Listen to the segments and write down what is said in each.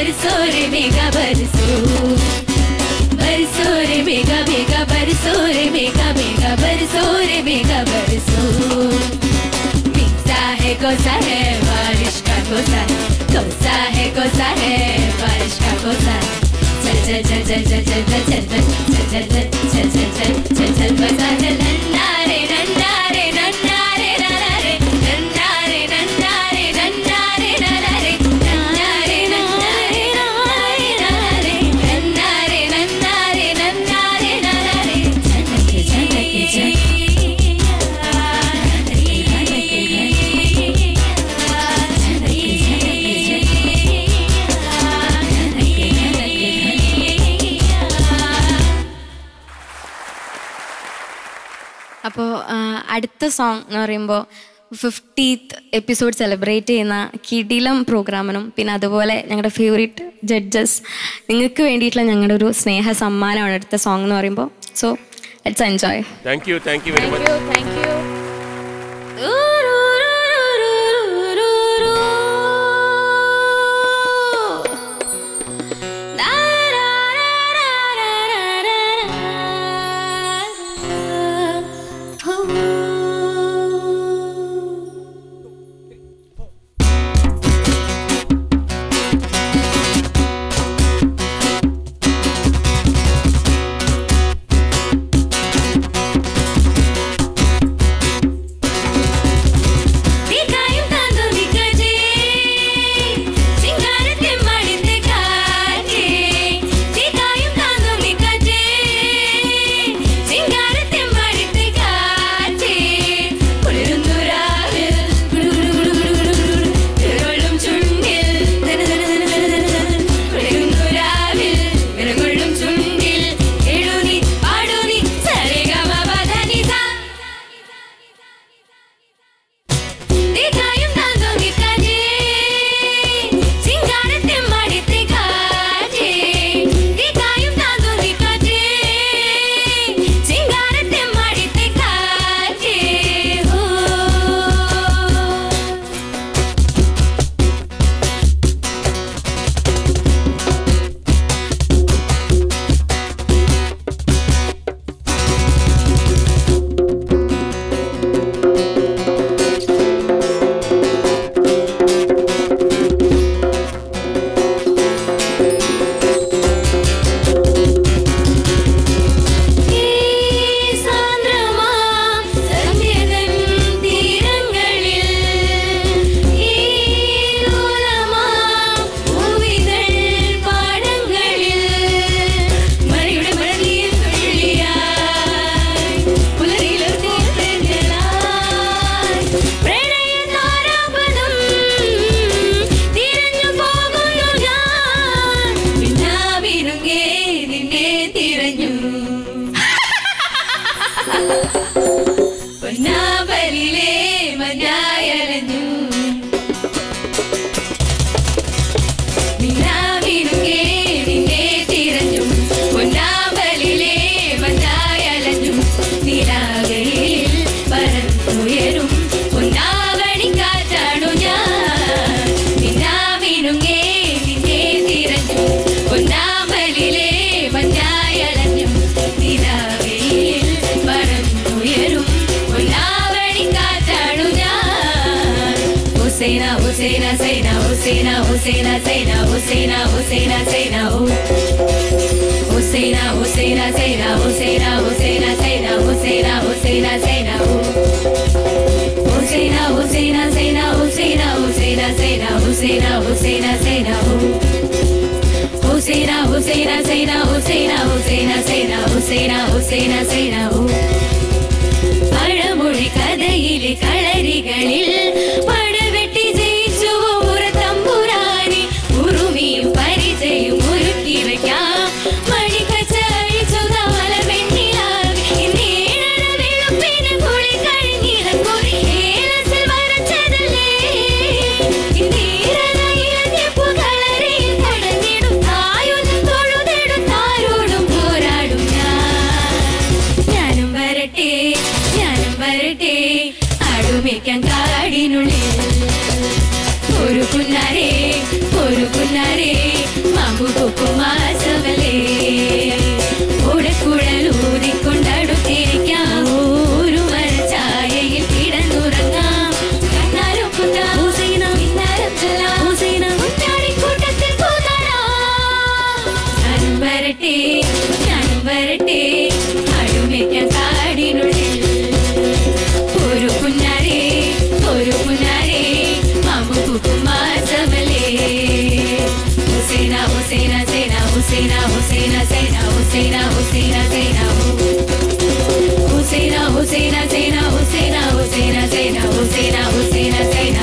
बरसो रे मेघा बरसो बरसो रे मेघा मेघा बरसो रे मेघा मेघा बरसो रे मेघा बरसो मीठा है कोसा है बारिश का कोसा है कोसा है कोसा है बारिश का कोसा है चल चल चल चल चल चल चल चल चल चल चल चल चल चल चल कोसा है नन्ना रे नन्ना रे नन्ना रे नन्ना रे नन्ना रे नन्ना रे नन्ना रे नन्ना रे नन्ना रे नन्ना रे नन्ना रे नन्ना रे नन्ना रे नन्ना रे नन्ना रे झनक झनक झनक അപ്പോൾ അടുത്ത സോങ് എന്ന് പറയുമ്പോൾ ഫിഫ്റ്റീത്ത് എപ്പിസോഡ് സെലിബ്രേറ്റ് ചെയ്യുന്ന കിടിലം പ്രോഗ്രാമിനും പിന്നെ അതുപോലെ ഞങ്ങളുടെ ഫേവറേറ്റ് ജഡ്ജസ് നിങ്ങൾക്ക് വേണ്ടിയിട്ടുള്ള ഞങ്ങളുടെ ഒരു സ്നേഹ സമ്മാനമാണ് അടുത്ത സോങ് എന്ന് പറയുമ്പോൾ so let's enjoy thank you thank you very much thank you തീക്കായും താന്തോ നിക്കജേ സിംഗാരത്തെ മടിത്തെ കാറ്റേ തീക്കായും താന്തോ നിക്കജേ സിംഗാരത്തെ മടിത്തെ കാറ്റേ കുളിരുന്നു രാവിൽ വിരകൊള്ളും ചുണ്ടിൽ കുളിരുന്നു രാവിൽ വിരകൊള്ളും ചുണ്ടിൽ എഴുതി പാടുനി സരിഗമ പദനിസ തീക്കായും താന്തോ നിക്കജേ സിംഗാരത്തെ മടിത്തെ കാറ്റേ തീക്കായും താന്തോ നിക്കജേ സിംഗാരത്തെ മടിത്തെ കാറ്റേ ഓ ഈ സാന്ദ്രമാം സന്ധ്യതൻ തീരങ്ങളിൽ ഈ ലോലമാം ഭൂവിതൾ പാടങ്ങളിൽ മഴയുടെ മഴനീർ തുള്ളിയായി പുലരിയിലൊരു തീർത്തെഞ്ചലായി പ്രണയതാരാപദം തിരഞ്ഞു പോകുന്നു ഞാൻ പിന്നാവിരുങ്ങേ നിന്നെ തിരഞ്ഞു പൊന്നാമ്പലിലെ മഞ്ഞായലഞ്ഞു നിന്നാവിരുങ്ങേ നിന്നെ തിരഞ്ഞു പൊന്നാമ്പലിലെ മഞ്ഞായലഞ്ഞു നിലാകയിൽ പറന്നുയരും പൊന്നാവണിക്കാറ്റാണു ഞാൻ നിന്നാവിനുങ്ങേ നിന്നെ തിരഞ്ഞു പൊന്നാമ്പലിലെ മഞ്ഞായലഞ്ഞു നിലാകയിൽ പറന്നുയരും പൊന്നാവണിക്കാറ്റാണു ഞാൻ ഹുസൈന ഹുസൈന സൈന ഹുസൈന ഹുസൈന സൈന ഹുസൈന ഹുസൈന സൈന ഓ ഹുസൈന ഹുസൈന സൈന ഹുസൈന ഹുസൈന സൈന ഹുസൈന ഹുസൈന സൈന ഓ ഹുസൈന ഹുസൈന സൈന ഹുസൈന ഹുസൈന സൈന ഹുസൈന ഹുസൈന സൈന ഓ ഹുസൈന ഹുസൈന സൈന ഹുസൈന ഹുസൈന സൈന ഹുസൈന ഹുസൈന സൈന ഓ പഴമൊഴി കഥയിലെ കളരികളിൽ പടവെട്ടി ജയിച്ചു തമ്പുരാനി ഉറുമിയും പരിചയും ഒരുക്കി വയ്ക്കാം മണിക്കച്ച അഴിച്ചു തവല വെണ്ണിലാവി ഇന്നേഴര വെളുപ്പിന് കുളി കഴിഞ്ഞിറങ്ങുറി ഏലസിൽ വരച്ചതല്ലേ ഇന്നീരല ഇളഞ്ഞപ്പു കളരിയിൽ കടന്നിടും തായൊന്നും തൊഴുതെടുത്താരോടും പോരാടും ഞാൻ ഞാനും വരട്ടെ ഞാനും വരട്ടെ അടുമിക്കാൻ കാടിനുള്ളിൽ ഒരു പുന്നാരേ ഒരു പുന്നാരേ മാമ്പു കുക്കുമാസവലേ ഓടക്കുഴലൂതിക്കൊണ്ടടുത്തിരിക്കാം ഒരു മരച്ചായയിൽ കിടന്നുറങ്ങാം കണ്ണാലും കുത്താം ഹുസൈന മിന്നാരം ചൊല്ലാം ഹുസൈന മുന്നാടിക്കൂട്ടത്തിൽ കൂതറാം ഞാനും വരട്ടെ ഞാനും വരട്ടെ അടുമയ്ക്കാൻ കാടിനുള്ളിൽ ഒരു പുന്നാരേ ഒരു പുന്നാരേ മാമു കുക്കുമാസവലേ ഹുസൈന ഹുസൈന സേന ഹുസൈന ഹുസൈന സേന ഹുസൈന ഹുസൈന സേന ഹുസൈന ഹുസൈന സേന ഹുസൈന ഹുസൈന സേന ഹുസൈന ഹുസൈന സേന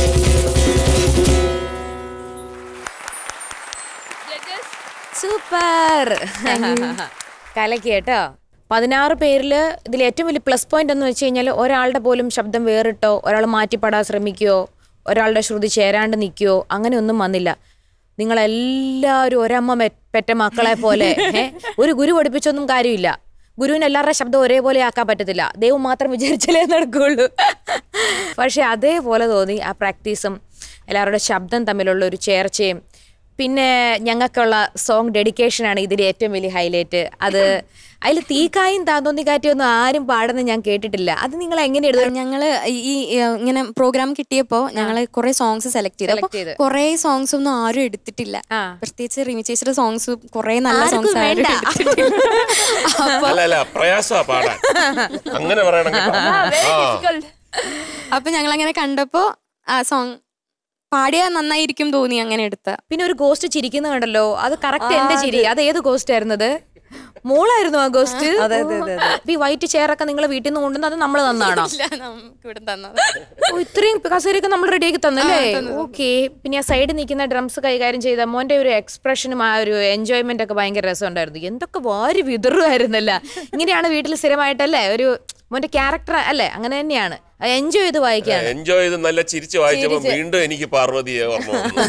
സൂപ്പർ കലക്കി കേട്ടോ പതിനാറ് പേരിൽ ഇതിൽ ഏറ്റവും വലിയ പ്ലസ് പോയിന്റ് എന്ന് വെച്ച് കഴിഞ്ഞാൽ ഒരാളുടെ പോലും ശബ്ദം വേറിട്ടോ ഒരാൾ മാറ്റിപ്പാടാൻ ശ്രമിക്കുകയോ ഒരാളുടെ ശ്രുതി ചേരാണ്ട് നിൽക്കുകയോ അങ്ങനെയൊന്നും വന്നില്ല നിങ്ങളെല്ലാവരും ഒരമ്മ മെ- പെറ്റ മക്കളെ പോലെ ഏ, ഒരു ഗുരു പഠിപ്പിച്ചൊന്നും കാര്യമില്ല ഗുരുവിന് എല്ലാവരുടെ ശബ്ദം ഒരേപോലെ ആക്കാൻ പറ്റത്തില്ല ദൈവം മാത്രം വിചാരിച്ചാലേ നടക്കുകയുള്ളൂ പക്ഷെ അതേപോലെ തോന്നി ആ പ്രാക്ടീസും എല്ലാവരുടെ ശബ്ദം തമ്മിലുള്ള ഒരു ചേർച്ചയും പിന്നെ ഞങ്ങൾക്കുള്ള സോങ് ഡെഡിക്കേഷനാണ് ഇതിൽ ഏറ്റവും വലിയ ഹൈലൈറ്റ് അത് അതിൽ തീക്കായും താന്തോന്നി കാറ്റിയൊന്നും ആരും പാടുന്ന ഞാൻ കേട്ടിട്ടില്ല അത് നിങ്ങൾ എങ്ങനെ എഴുതും ഞങ്ങള് ഈ ഈ, ഇങ്ങനെ പ്രോഗ്രാം കിട്ടിയപ്പോ ഞങ്ങള് കുറെ സോങ്സ് സെലക്ട് ചെയ്തു അപ്പൊ Select ചെയ്ത്. കുറെ സോങ്സ് ഒന്നും ആരും എടുത്തിട്ടില്ല ആ. പ്രത്യേകിച്ച് റിമി ചേച്ചിയുടെ സോങ്സ് കുറെ നല്ല ആർക്കും സോങ്സ് ആരും വേണ്ട. എടുത്തിട്ടില്ല അല്ല അല്ല പ്രയാസമാ പാടാൻ അങ്ങനെ പറയണം കേട്ടോ. ആ അപ്പൊ ഞങ്ങൾ അങ്ങനെ കണ്ടപ്പോ ആ സോങ് പാടിയാ നന്നായിരിക്കും തോന്നി അങ്ങനെ എടുത്ത പിന്നെ ഒരു ഗോസ്റ്റ് ചിരിക്കുന്ന കണ്ടല്ലോ അത് കറക്റ്റ് എന്റെ ചിരി അത് ഏത് ഗോസ്റ്റ് ആയിരുന്നത് മോളായിരുന്നു ആ ഗോസ്റ്റ് ഈ വൈറ്റ് ചെയറൊക്കെ നിങ്ങൾ വീട്ടിൽ നിന്ന് കൊണ്ടുവന്ന് അത് നമ്മൾ തന്നാണോ നമുക്ക് ഇവിടെ തന്നത് ഓ, ഇത്രയും കസേരയൊക്കെ നമ്മൾ റെഡിയാക്കി തന്നല്ലേ ഓക്കെ പിന്നെ ആ സൈഡിൽ നിൽക്കുന്ന ഡ്രംസ് കൈകാര്യം ചെയ്ത മോന്റെ ഒരു എക്സ്പ്രഷനും ആ ഒരു എൻജോയ്മെന്റ് ഒക്കെ ഭയങ്കര രസമുണ്ടായിരുന്നു എന്തൊക്കെ വാരി വിതറുമായിരുന്നല്ല ഇങ്ങനെയാണ് വീട്ടിൽ സ്ഥിരമായിട്ടല്ലേ ഒരു മോന്റെ ക്യാരക്ടർ അല്ലേ അങ്ങനെ തന്നെയാണ് എൻജോയ് ചെയ്ത് വായിക്കാണ് എൻജോയ് ചെയ്ത് നല്ല ചിരിച്ച് വായിച്ചപ്പോ വീണ്ടും എനിക്ക് പാർവതിയെ ഓർമ്മ വന്നു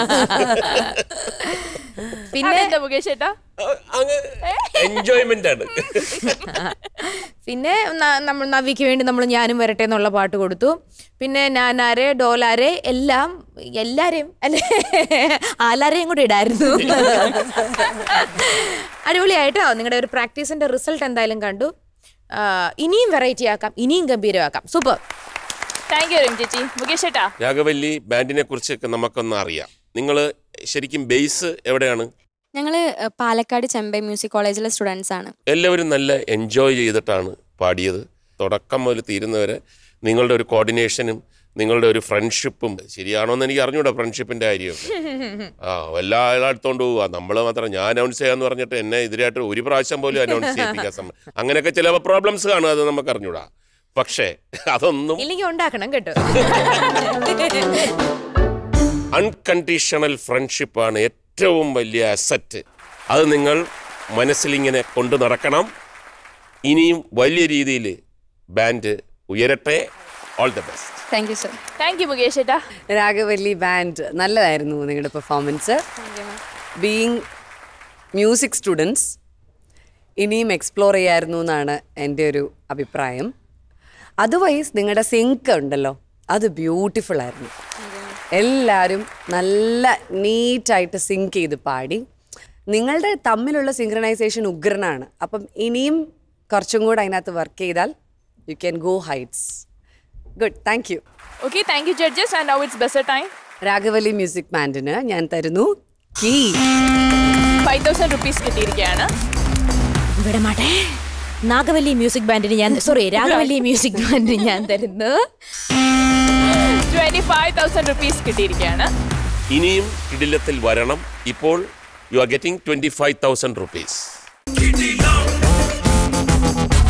പിന്നെ അതെന്താ മുകേഷ് ചേട്ടാ എൻജോയ്മെന്റ് ആണ് പിന്നെ ന- നമ്മൾ നവിക്ക് വേണ്ടി നമ്മൾ ഞാനും വരട്ടെ എന്നുള്ള പാട്ട് കൊടുത്തു പിന്നെ ഞാനാരെ ഡോലാരെ എല്ലാം എല്ലാരെയും അല്ലെ ആലാരെയും കൂടെ ഇടായിരുന്നു അടിപൊളിയായിട്ടോ നിങ്ങളുടെ ഒരു പ്രാക്ടീസിന്റെ റിസൾട്ട് എന്തായാലും കണ്ടു ആ, ഇനിയും വെറൈറ്റി ആക്കാം ഇനിയും ഗംഭീരമാക്കാം സൂപ്പർ താങ്ക് യു റിം ചേച്ചി മുകേഷ് ചേട്ടാ രാഘവല്ലി ബാൻഡിനെ കുറിച്ചൊക്കെ നമുക്കൊന്ന് അറിയാം നിങ്ങൾ ശരിക്കും ബേസ് എവിടെയാണ് ഞങ്ങള് ഏഹ്, പാലക്കാട് ചെമ്പൈ മ്യൂസിക് കോളേജിലെ സ്റ്റുഡൻസ് ആണ് എല്ലാവരും നല്ല എൻജോയ് ചെയ്തിട്ടാണ് പാടിയത് തുടക്കം മുതൽ തീരുന്നവരെ നിങ്ങളുടെ ഒരു കോർഡിനേഷനും നിങ്ങളുടെ ഒരു ഫ്രണ്ട്ഷിപ്പും ശരിയാണോ എന്ന് എനിക്ക് അറിഞ്ഞൂടാ ഫ്രണ്ട്ഷിപ്പിന്റെ കാര്യമൊക്കെ ആ എല്ലാ എടുത്തോണ്ട് പോവുക നമ്മൾ മാത്രം ഞാൻ അനൗൺസ് ചെയ്യാന്ന് പറഞ്ഞിട്ട് എന്നെ എതിരായിട്ട് ഒരു പ്രാവശ്യം പോലും അനൗൺസ് ചെയ്യിപ്പിക്കാൻ സമയം അങ്ങനെയൊക്കെ ചില പ്രോബ്ലംസ് കാണും അത് നമുക്ക് അറിഞ്ഞൂടാ പക്ഷേ അതൊന്നും ഇല്ലെങ്കിൽ ഉണ്ടാക്കണം കേട്ടോ അൺകണ്ടീഷണൽ ഫ്രണ്ട്ഷിപ്പാണ് ഏറ്റവും വലിയ അസറ്റ് അത് നിങ്ങൾ മനസ്സിലിങ്ങനെ കൊണ്ടു നടക്കണം ഇനിയും വലിയ രീതിയിൽ ബാൻഡ് ഉയരട്ടെ all the best thank you sir thank you Mukesh ചേട്ടാ രാഘവല്ലി ബാൻഡ് നല്ലതായിരുന്നു നിങ്ങളുടെ പെർഫോമൻസ് ബീങ് മ്യൂസിക് സ്റ്റുഡൻസ് ഇനിയും എക്സ്പ്ലോർ ചെയ്യായിരുന്നു എന്നാണ് എൻ്റെ ഒരു അഭിപ്രായം അതർവൈസ് നിങ്ങളുടെ സിങ്ക് ഉണ്ടല്ലോ അത് ബ്യൂട്ടിഫുൾ ആയിരുന്നു എല്ലാവരും നല്ല നീറ്റായിട്ട് സിങ്ക് ചെയ്ത് പാടി നിങ്ങളുടെ തമ്മിലുള്ള സിങ്ക്രണൈസേഷൻ ഉഗ്രനാണ് അപ്പം ഇനിയും കുറച്ചും കൂടെ അതിനകത്ത് വർക്ക് ചെയ്താൽ you can go heights good thank you okay thank you judges and now it's best time രാഘവലി മ്യൂസിക് ബാൻഡിന് ഞാൻ തരുന്നു കീ ഫൈവ് തൗസൻഡ് റുപ്പീസ് കിട്ടിയിരിക്കുകയാണ് ഇവിടെ മാട്ടെ നാഗവല്ലി മ്യൂസിക് ബാൻഡിന് ഞാൻ സോറി രാഘവല്ലി മ്യൂസിക് ബാൻഡിന് ഞാൻ തരുന്നു ട്വന്റി ഫൈവ് തൗസൻഡ് റുപ്പീസ് കിട്ടിയിരിക്കുകയാണ് ഇനിയും കിടിലത്തിൽ വരണം ഇപ്പോൾ you are getting twenty five thousand rupees